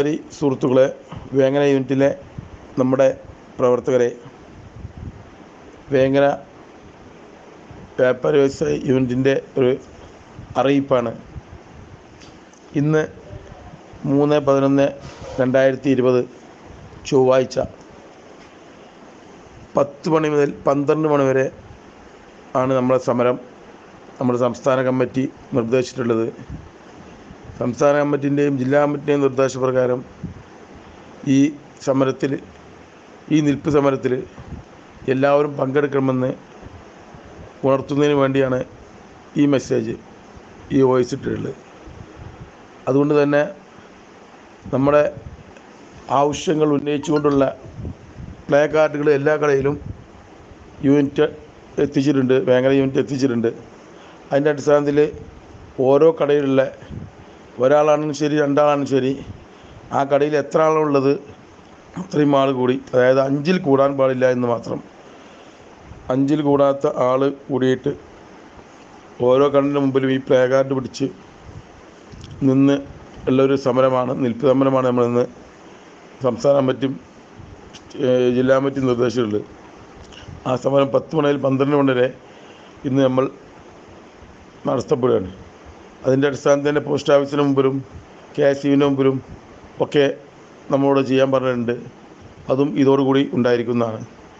വ്യാപാരി സുഹൃത്തുക്കളെ വേങ്ങര യൂണിറ്റിലെ നമ്മുടെ പ്രവർത്തകരെ വേങ്ങര വ്യാപാരി വ്യവസായ യൂണിറ്റിൻ്റെ ഒരു അറിയിപ്പാണ് ഇന്ന് മൂന്ന് പതിനൊന്ന് രണ്ടായിരത്തി ഇരുപത് ചൊവ്വാഴ്ച പത്ത് മണി മുതൽ പന്ത്രണ്ട് മണി വരെ ആണ് നമ്മുടെ സമരം നമ്മുടെ സംസ്ഥാന കമ്മിറ്റി നിർദ്ദേശിച്ചിട്ടുള്ളത് സംസ്ഥാന കമ്മിറ്റിൻ്റെയും ജില്ലാ കമ്മിറ്റിൻ്റെയും നിർദ്ദേശപ്രകാരം ഈ സമരത്തിൽ ഈ നിൽപ്പ് സമരത്തിൽ എല്ലാവരും പങ്കെടുക്കണമെന്ന് ഉണർത്തുന്നതിന് വേണ്ടിയാണ് ഈ മെസ്സേജ് ഈ വോയിസ് ഇട്ടിട്ടുള്ളത് അതുകൊണ്ട് തന്നെ നമ്മുടെ ആവശ്യങ്ങൾ ഉന്നയിച്ചുകൊണ്ടുള്ള പ്ലേ കാർഡുകൾ എല്ലാ കടയിലും യൂണിറ്റ് എത്തിച്ചിട്ടുണ്ട് വേങ്ങര യൂണിറ്റ് എത്തിച്ചിട്ടുണ്ട് അതിൻ്റെ അടിസ്ഥാനത്തിൽ ഓരോ കടയിലുള്ള ഒരാളാണെങ്കിലും ശരി രണ്ടാളാണെങ്കിലും ശരി ആ കടയിൽ എത്ര ആളുള്ളത് അത്രയും ആൾ കൂടി അതായത് അഞ്ചിൽ കൂടാൻ പാടില്ല എന്ന് മാത്രം അഞ്ചിൽ കൂടാത്ത ആൾ കൂടിയിട്ട് ഓരോ കണ്ണിന് മുമ്പിലും ഈ പ്ലേ കാർഡ് പിടിച്ച് നിന്ന് ഉള്ളൊരു സമരമാണ് നിൽപ്പ് സമരമാണ് നമ്മളിന്ന് സംസ്ഥാന കമ്മിറ്റിയും ഏഹ് ജില്ലാ കമ്മിറ്റിയും നിർദ്ദേശിച്ചിട്ടുള്ളത് ആ സമരം പത്ത് മണി മുതൽ പന്ത്രണ്ട് മണി വരെ ഇന്ന് നമ്മൾ നടത്തപ്പെടുകയാണ് അതിൻ്റെ അടിസ്ഥാനത്തിൽ തന്നെ പോസ്റ്റ് ഓഫീസിന് മുമ്പിലും കെ എസ് യുവിന് മുമ്പിലും ഒക്കെ നമ്മളോട് ചെയ്യാൻ പറഞ്ഞിട്ടുണ്ട് അതും ഇതോടുകൂടി ഉണ്ടായിരിക്കുന്നതാണ്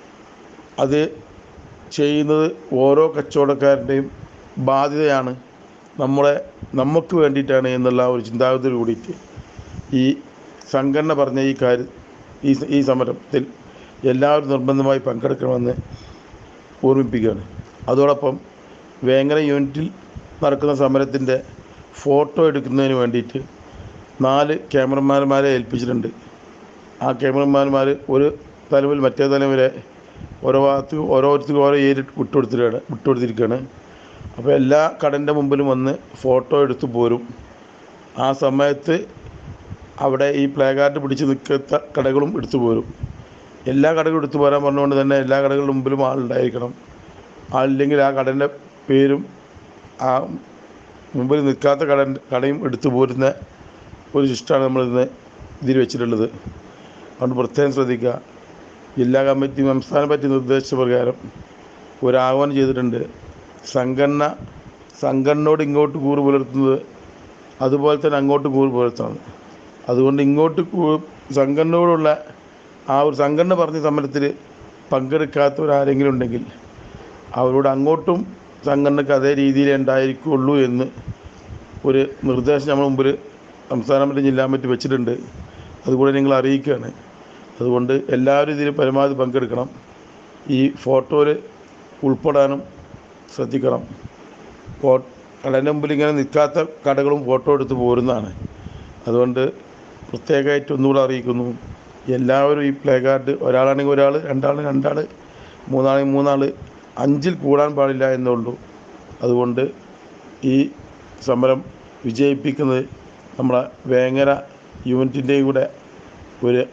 അത് ചെയ്യുന്നത് ഓരോ കച്ചവടക്കാരൻ്റെയും ബാധ്യതയാണ് നമ്മളെ നമുക്ക് വേണ്ടിയിട്ടാണ് എന്നുള്ള ഒരു ചിന്താഗതിയോട് കൂടിയിട്ട് ഈ സംഘടന പറഞ്ഞ ഈ കാര്യം ഈ സ- ഈ സമരത്തിൽ എല്ലാവരും നിർബന്ധമായി പങ്കെടുക്കണമെന്ന് ഓർമ്മിപ്പിക്കുകയാണ് അതോടൊപ്പം വേങ്ങര യൂണിറ്റിൽ നടക്കുന്ന സമരത്തിൻ്റെ ഫോട്ടോ എടുക്കുന്നതിന് വേണ്ടിയിട്ട് നാല് ക്യാമറമാന്മാരെ ഏൽപ്പിച്ചിട്ടുണ്ട് ആ ക്യാമറമാന്മാർ ഒരു തല മുതൽ മറ്റേ തല വരെ ഓരോ ഭാഗത്ത് ഓരോരുത്തർക്കും ഓരോ ഏരിയ വിട്ടുകൊടുത്തിട്ടാണ് വിട്ടുകൊടുത്തിരിക്കുകയാണ് അപ്പോൾ എല്ലാ കടൻ്റെ മുമ്പിലും വന്ന് ഫോട്ടോ എടുത്ത് പോരും ആ സമയത്ത് അവിടെ ഈ പ്ലേ കാർഡ് പിടിച്ച് നിൽക്കാത്ത കടകളും എടുത്തു പോരും എല്ലാ കടകളും എടുത്തു പോരാൻ പറഞ്ഞുകൊണ്ട് തന്നെ എല്ലാ കടകളുടെ മുമ്പിലും ആളുണ്ടായിരിക്കണം ആളില്ലെങ്കിൽ ആ കടൻ്റെ പേരും ആ മുമ്പിൽ നിൽക്കാത്ത കട കടയും എടുത്തു പോരുന്ന ഒരു ശിഷ്ടമാണ് നമ്മളിന്ന് ഇതിൽ വെച്ചിട്ടുള്ളത് അതുകൊണ്ട് പ്രത്യേകം ശ്രദ്ധിക്കുക ജില്ലാ കമ്മിറ്റി സംസ്ഥാന കമ്മിറ്റി നിർദ്ദേശപ്രകാരം ഒരു ആഹ്വാനം ചെയ്തിട്ടുണ്ട് സംഘടന സംഘടനയോട് ഇങ്ങോട്ട് കൂറ് പുലർത്തുന്നത് അതുപോലെ തന്നെ അങ്ങോട്ട് കൂറ് പുലർത്തണം അതുകൊണ്ട് ഇങ്ങോട്ട് കൂ- സംഘടനയോടുള്ള ആ ഒരു സംഘടന പറഞ്ഞ സമരത്തിൽ പങ്കെടുക്കാത്തവരാരെങ്കിലും ഉണ്ടെങ്കിൽ അവരോട് അങ്ങോട്ടും സംഘടനക്ക് അതേ രീതിയിൽ ഉണ്ടായിരിക്കുള്ളൂ എന്ന് ഒരു നിർദ്ദേശം നമ്മൾ മുമ്പിൽ സംസ്ഥാന കമ്മിറ്റി ജില്ലാ കമ്മിറ്റി വെച്ചിട്ടുണ്ട് അതുകൂടെ നിങ്ങൾ അറിയിക്കുകയാണ് അതുകൊണ്ട് എല്ലാവരും ഇതിൽ പരമാവധി പങ്കെടുക്കണം ഈ ഫോട്ടോയിൽ ഉൾപ്പെടാനും ശ്രദ്ധിക്കണം ഫോ കടൻ്റെ മുമ്പിൽ ഇങ്ങനെ നിൽക്കാത്ത കടകളും ഫോട്ടോ എടുത്ത് പോരുന്നതാണ് അതുകൊണ്ട് പ്രത്യേകമായിട്ട് ഒന്നുകൂടെ അറിയിക്കുന്നു എല്ലാവരും ഈ പ്ലേ കാർഡ് ഒരാളാണെങ്കിൽ ഒരാൾ രണ്ടാൾ രണ്ടാൾ മൂന്നാണെങ്കിൽ മൂന്നാൾ അഞ്ചിൽ കൂടാൻ പാടില്ല എന്നേ ഉള്ളൂ അതുകൊണ്ട് ഈ സമരം വിജയിപ്പിക്കുന്നത് നമ്മുടെ വേങ്ങര യൂണിറ്റിൻ്റെയും കൂടെ ഒരു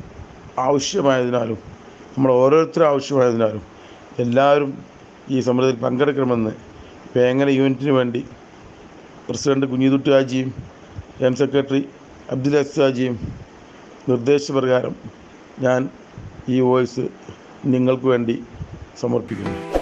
ആവശ്യമായതിനാലും നമ്മൾ ഓരോരുത്തരും ആവശ്യമായതിനാലും എല്ലാവരും ഈ സമരത്തിൽ പങ്കെടുക്കണമെന്ന് വേങ്ങര യൂണിറ്റിന് വേണ്ടി പ്രസിഡന്റ് കുഞ്ഞിതുട്ടി ഹാജിയും എം സെക്രട്ടറി അബ്ദുൽ അസ് ഹാജിയും നിർദ്ദേശപ്രകാരം ഞാൻ ഈ വോയിസ് നിങ്ങൾക്ക് വേണ്ടി സമർപ്പിക്കുന്നു